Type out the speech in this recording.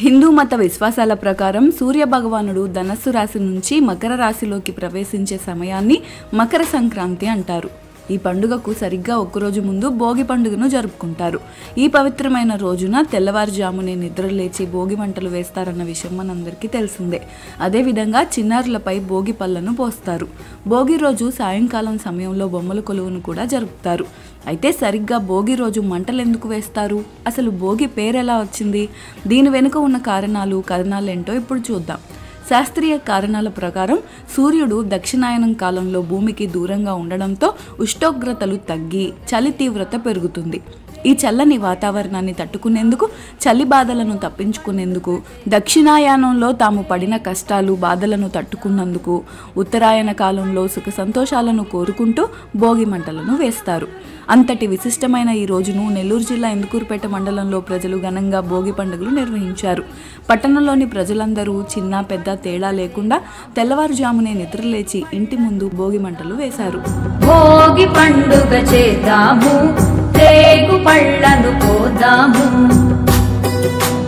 హిందూ మత విశ్వాసాల ప్రకారం సూర్య భగవానుడు ధనస్సు రాశి నుంచి మకర రాశిలోకి ప్రవేశించే సమయాన్ని మకర సంక్రాంతి అంటారు ఈ పండుగకు సరిగ్గా ఒక్కరోజు ముందు భోగి పండుగను జరుపుకుంటారు ఈ పవిత్రమైన రోజున తెల్లవారుజామునే నిద్ర లేచి భోగి మంటలు వేస్తారన్న విషయం మనందరికీ తెలిసిందే అదేవిధంగా చిన్నారులపై భోగి పళ్ళను పోస్తారు భోగి రోజు సాయంకాలం సమయంలో బొమ్మల కొలువును కూడా జరుపుతారు అయితే సరిగ్గా భోగి రోజు మంటలు ఎందుకు వేస్తారు అసలు భోగి పేరు ఎలా వచ్చింది దీని వెనుక ఉన్న కారణాలు కథనాలు ఏంటో ఇప్పుడు చూద్దాం శాస్త్రీయ కారణాల ప్రకారం సూర్యుడు దక్షిణాయనం కాలంలో భూమికి దూరంగా ఉండడంతో ఉష్ణోగ్రతలు తగ్గి చలి తీవ్రత పెరుగుతుంది ఈ చల్లని వాతావరణాన్ని తట్టుకునేందుకు చలి బాధలను తప్పించుకునేందుకు దక్షిణాయానంలో తాము పడిన కష్టాలు బాధలను తట్టుకున్నందుకు ఉత్తరాయణ కాలంలో సుఖ సంతోషాలను కోరుకుంటూ భోగి మంటలను వేస్తారు అంతటి విశిష్టమైన ఈ రోజును నెల్లూరు జిల్లా ఇందుకూరుపేట మండలంలో ప్రజలు ఘనంగా భోగి పండుగలు నిర్వహించారు పట్టణంలోని ప్రజలందరూ చిన్న పెద్ద తేడా లేకుండా తెల్లవారుజామునే నిద్రలేచి ఇంటి ముందు భోగి మంటలు వేశారు భోగి పండుగ చేద్దాము రేగు పళ్ళను పోదాము